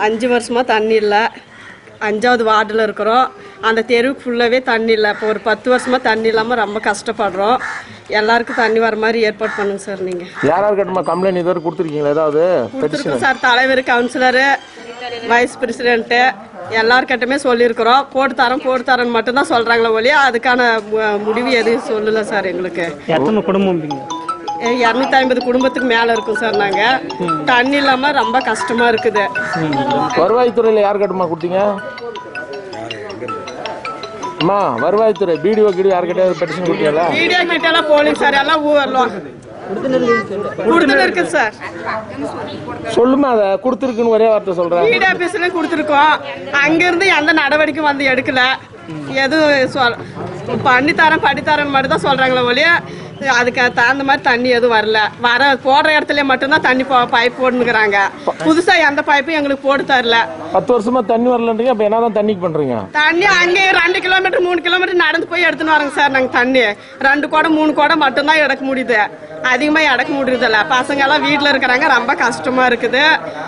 அஞ்சு வருஷமாக தண்ணி இல்லை அஞ்சாவது வார்டில் இருக்கிறோம் அந்த தெருவுக்கு ஃபுல்லாகவே தண்ணி இல்லை இப்போ ஒரு பத்து வருஷமாக தண்ணி இல்லாமல் ரொம்ப கஷ்டப்படுறோம் எல்லாருக்கும் தண்ணி வர மாதிரி ஏற்பாடு பண்ணுங்க சார் நீங்கள் யார் யார் கட்டுமா கம்ப்ளைண்ட் இதுவரை கொடுத்துருக்கீங்களா ஏதாவது கொடுத்துருக்கோம் சார் தலைவர் கவுன்சிலரு வைஸ் பிரசிடென்ட்டு எல்லார்கிட்டயுமே சொல்லியிருக்கிறோம் போட்டு தரோம் போட்டு தரோன்னு மட்டும்தான் சொல்கிறாங்களே ஒழிய அதுக்கான மு- முடிவு எதுவும் சொல்லலை சார் எங்களுக்கு எத்தனை குடும்பம் இரநூத்தி ஐம்பது குடும்பத்துக்கு மேலே இருக்கும் சார் நாங்கள் தண்ணி இல்லாமல் ரொம்ப கஷ்டமாக இருக்குது வருவாய்த்துறையில் யார் கட்டுமா கொடுத்தீங்க அம்மா வருவாய்த்துறை பிடிஓ கிடி யார்கிட்டயாவது பெட்டிஷன் கொடுத்தீங்களா வீடியோ கிட்டலாம் போலிங் சார் எல்லாம் ஊர்லாம் கொடுத்துட்டு இருக்குது சார் சொல்லுமா அதை கொடுத்துருக்குன்னு ஒரே வார்த்தை சொல்கிறேன் வீடு ஆஃபீஸ்ல கொடுத்துருக்கோம் அங்கிருந்து எந்த நடவடிக்கையும் வந்து எடுக்கல எதுவும் சொல் பண்ணி தரேன் பண்ணி தரேன்னு மட்டும் தான் சொல்றாங்களே ஒழிய அதுக்கு தகுந்த மாதிரி தண்ணி எதுவும் வரல வர போடுற இடத்துல மட்டும்தான் தண்ணி போ பைப் போட்டுக்கிறாங்க புதுசா எந்த பைப்பும் எங்களுக்கு போட்டு தரல பத்து வருஷமா தண்ணி வரலன்றீங்க அப்போ என்னதான் தண்ணிக்கு பண்ணுறீங்க தண்ணி அங்கே ரெண்டு கிலோமீட்டர் மூணு கிலோமீட்டர் நடந்து போய் எடுத்துன்னு வரோங்க சார் நாங்கள் தண்ணி ரெண்டு குடம் மூணு குடம் மட்டும்தான் எடுக்க முடியுது அதிகமாக எடுக்க முடியுதில்ல பசங்க எல்லாம் வீட்டில் இருக்கிறாங்க ரொம்ப கஷ்டமா இருக்குது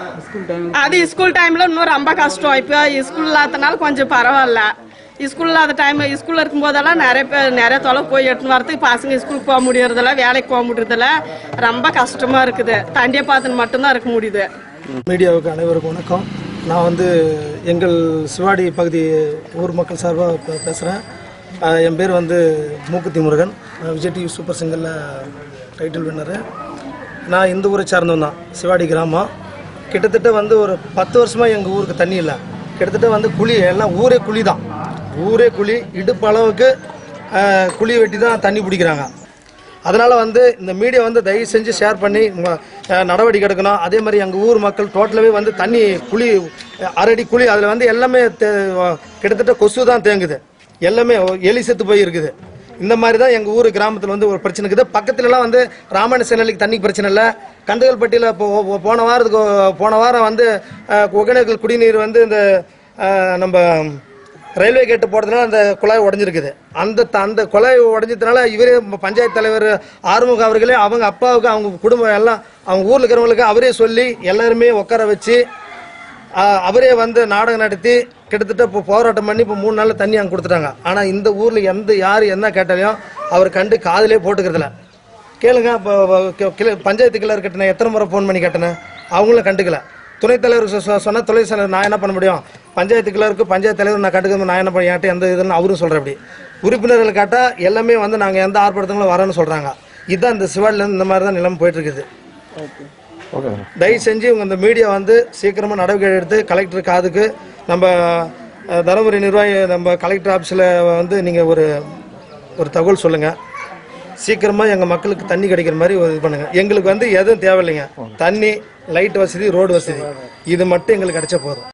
அது ஸ்கூல் டைம்ல இன்னும் ரொம்ப கஷ்டம் இப்போ ஸ்கூல் இல்லாதனால கொஞ்சம் பரவாயில்ல ஸ்கூல் இல்லாத டைம் ஸ்கூல்ல இருக்கும்போதெல்லாம் நிறைய பேர் நிறைய தொலைவு போய் எடுத்துன்னு வரதுக்கு பசங்க ஸ்கூலுக்கு போக முடியறதில்ல வேலைக்கு போக முடியறதில்ல ரொம்ப கஷ்டமா இருக்குது தண்ணியை பார்த்துன்னு மட்டும்தான் இருக்க முடியுது மீடியாவுக்கு அனைவருக்கும் வணக்கம் நான் வந்து எங்கள் சிவாடி பகுதி ஊர் மக்கள் சார்பாக பே- பேசுகிறேன் அஹ் என் பேர் வந்து மூக்குத்தி முருகன் நான் விஜய் டிவி சூப்பர் சிங்கரில் டைட்டில் வின்னரு நான் இந்த ஊரை சார்ந்தவன் தான் சிவாடி கிராமம் கிட்டத்தட்ட வந்து ஒரு பத்து வருஷமாக எங்கள் ஊருக்கு தண்ணி இல்லை கிட்டத்தட்ட வந்து குழி எல்லாம் ஊரே குழி தான் ஊரே குழி இடுப்பு அளவுக்கு அஹ், குழி வெட்டி தான் தண்ணி பிடிக்கிறாங்க அதனால் வந்து இந்த மீடியா வந்து தயவு செஞ்சு ஷேர் பண்ணி ம- அஹ் நடவடிக்கை எடுக்கணும் அதே மாதிரி எங்கள் ஊர் மக்கள் டோட்டலாகவே வந்து தண்ணி குழி அஹ் அரடி குழி அதில் வந்து எல்லாமே தே- கிட்டத்தட்ட கொசு தான் தேங்குது எல்லாமே எலி செத்து போய் இருக்குது இந்த மாதிரி தான் எங்கள் ஊர் கிராமத்தில் வந்து ஒரு பிரச்சனை இருக்குது பக்கத்துலலாம் வந்து ராமாயண சேனலுக்கு தண்ணிக்கு பிரச்சனை இல்லை கந்தகல்பட்டியில் இப்போ ஒ- போன வாரத்துக்கு போன வாரம் வந்து அஹ், ஒகேனக்கல் குடிநீர் வந்து இந்த அஹ், நம்ம ரயில்வே கேட்டு போடுறதுனால அந்த குழாய் உடஞ்சிருக்குது அந்த த- அந்த குழாய் உடஞ்சதுனால இவரே ம- பஞ்சாயத்து தலைவர் ஆறுமுக அவர்களே அவங்க அப்பாவுக்கு அவங்க குடும்பம் எல்லாம் அவங்க ஊரில் இருக்கிறவங்களுக்கு அவரே சொல்லி எல்லாருமே உட்கார வச்சு ஆ, அவரே வந்து நாடகம் நடத்தி கிட்டத்தட்ட இப்போ போராட்டம் பண்ணி இப்போ மூணு நாளில் தண்ணி அங்கே கொடுத்துட்டாங்க ஆனால் இந்த ஊரில் எந்த யார் என்ன கேட்டாலையும் அவர் கண்டு காதிலே போட்டுக்கிறதில்ல கேளுங்க இப்போ பஞ்சாயத்து கிளர் கட்டினேன் எத்தனை முறை ஃபோன் பண்ணி கட்டினேன் அவங்களும் கண்டுக்கல துணைத் தலைவர் சொ- சொ- சொன்னா துணை தலைவர் நான் என்ன பண்ண முடியும் பஞ்சாயத்து கிளருக்கு பஞ்சாயத்து தலைவர் நான் கண்டுக்க நான் என்ன பண்ண என்கிட்ட எந்த இதுன்னு அவரும் சொல்கிறேன் அப்படி உறுப்பினர்கள் கேட்டால் எல்லாமே வந்து நாங்கள் எந்த ஆர்ப்பாட்டங்களும் வரோன்னு சொல்கிறாங்க இதுதான் இந்த சிவாடிலேருந்து இந்த மாதிரி தான் நிலைமை போயிட்டு இருக்குது ஓகே தயவு செஞ்சு உங்க இந்த மீடியா வந்து சீக்கிரமாக நடவடிக்கை எடுத்து கலெக்டர் காதுக்கு நம்ம அஹ், தருமபுரி நிர்வாகி நம்ம கலெக்டர் ஆஃபீஸில் வந்து நீங்கள் ஒரு ஒரு தகவல் சொல்லுங்கள் சீக்கிரமாக எங்கள் மக்களுக்கு தண்ணி கிடைக்கிற மாதிரி ஒரு இது பண்ணுங்கள் எங்களுக்கு வந்து எதுவும் தேவையில்லைங்க தண்ணி லைட் வசதி ரோடு வசதி இது மட்டும் எங்களுக்கு கிடைச்சா போதும்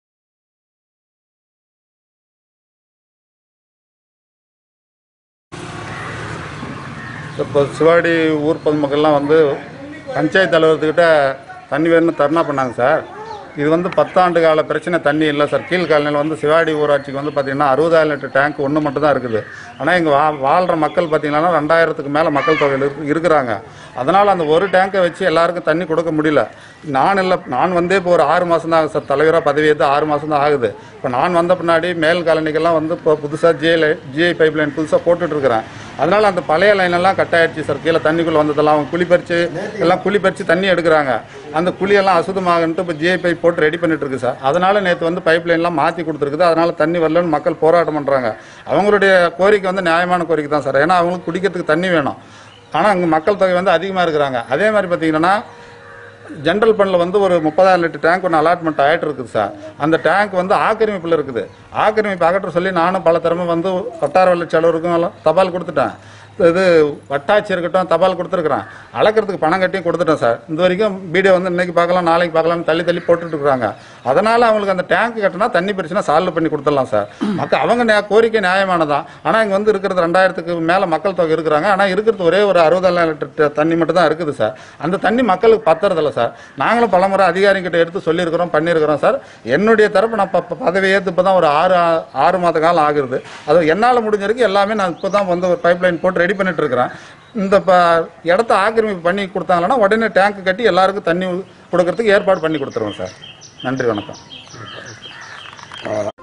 இப்போ சிவாடி ஊர் பொதுமக்கள்லாம் வந்து பஞ்சாயத்து அலுவலகத்துக்கிட்ட தண்ணி வேணும்னு தர்ணா பண்ணாங்க சார் இது வந்து பத்தாண்டு கால பிரச்சனை தண்ணி இல்லை சார் கீழ்காலனியில் வந்து சிவாடி ஊராட்சிக்கு வந்து பார்த்திங்கன்னா அறுபதாயிரம் லிட்டர் டேங்க் ஒன்று மட்டும் தான் இருக்குது ஆனால் இங்கே வா வாழ்கிற மக்கள் பார்த்திங்கன்னா ரெண்டாயிரத்துக்கு மேலே மக்கள் தொகையில் இருக்கு- இருக்கிறாங்க அதனால் அந்த ஒரு டேங்கை வச்சு எல்லாருக்கும் தண்ணி கொடுக்க முடியல நான் இல்லை நான் வந்தே இப்போ ஒரு ஆறு மாதம் தான் ஆகுது சார் தலைவராக பதவி ஏற்று ஆறு மாதம் தான் ஆகுது இப்போ நான் வந்த பின்னாடி மேல் காலனிக்கெல்லாம் வந்து இப்போ புதுசாக ஜிஐ ஜிஐ பைப் லைன் புதுசாக போட்டுட்ருக்கிறேன் அதனால் அந்த பழைய லைனெல்லாம் கட் ஆயிடுச்சு சார் கீழே தண்ணிக்குள்ளே வந்ததெல்லாம் அவங்க குழி பறித்து எல்லாம் குழி பறித்து தண்ணி எடுக்கிறாங்க அந்த குழியெல்லாம் அசுத்தமாகன்ட்டு இப்போ ஜிஐ பைப் போட்டு ரெடி பண்ணிட்டு இருக்கு சார் அதனால் நேற்று வந்து பைப் லைன்லாம் மாற்றி கொடுத்துருக்குது அதனால் தண்ணி வரலன்னு மக்கள் போராட்டம் பண்ணுறாங்க அவங்களுடைய கோரிக்கை வந்து நியாயமான கோரிக்கை தான் சார் ஏன்னா அவங்களுக்கு குடிக்கிறதுக்கு தண்ணி வேணும் ஆனால் அங்கே மக்கள் தொகை வந்து அதிகமாக இருக்கிறாங்க அதே மாதிரி பார்த்தீங்கன்னா ஜென்ரல் ஃபண்டில் வந்து ஒரு முப்பதாயிரம் லிட்டர் டேங்க் ஒன்று அலாட்மெண்ட் ஆகிட்டு இருக்குது சார் அந்த டேங்க் வந்து ஆக்கிரமிப்பில் இருக்குது ஆக்கிரமிப்பு அகற்ற சொல்லி நானும் பல தரமே வந்து வட்டார வளர்ச்சி அலுவலருக்கும் எல்லாம் தபால் கொடுத்துட்டேன் இது வட்டாட்சி இருக்கட்டும் தபால் கொடுத்துருக்குறேன் அளக்கிறதுக்கு பணம் கட்டியும் கொடுத்துட்டேன் சார் இந்த வரைக்கும் வீடியோ வந்து இன்னைக்கு பார்க்கலாம் நாளைக்கு பார்க்கலாம் தள்ளி தள்ளி போட்டுட்டு இருக்காங்க அதனால் அவங்களுக்கு அந்த டேங்க் கட்டினா தண்ணி பிரச்சனை சால்வ் பண்ணி கொடுத்துடலாம் சார் மக்கள் அவங்க நே- கோரிக்கை நியாயமானதான் ஆனால் இங்கே வந்து இருக்கிறது ரெண்டாயிரத்துக்கு மேலே மக்கள் தொகை இருக்கிறாங்க ஆனால் இருக்கிறது ஒரே ஒரு அறுபதாயிரம் லிட்டர் தண்ணி மட்டும் தான் இருக்குது சார் அந்த தண்ணி மக்களுக்கு பத்துறதில்ல சார் நாங்களும் பலமுறை அதிகாரிகிட்ட எடுத்து சொல்லியிருக்கிறோம் பண்ணியிருக்கிறோம் சார் என்னுடைய தரப்பு நான் ப- பதவி ஏற்று இப்போ தான் ஒரு ஆறு ஆ- ஆறு மாத காலம் ஆகுது அது என்னால் முடிஞ்ச வரைக்கும் எல்லாமே நான் இப்போ தான் வந்து ஒரு பைப் லைன் போட்டு ரெடி பண்ணிட்டு இருக்கிறேன் இந்த ப இடத்த ஆக்கிரமிப்பு பண்ணி கொடுத்தாங்கன்னா உடனே டேங்க் கட்டி எல்லாருக்கும் தண்ணி கொடுக்கறதுக்கு ஏற்பாடு பண்ணி கொடுத்துருவோம் சார் நன்றி வணக்கம்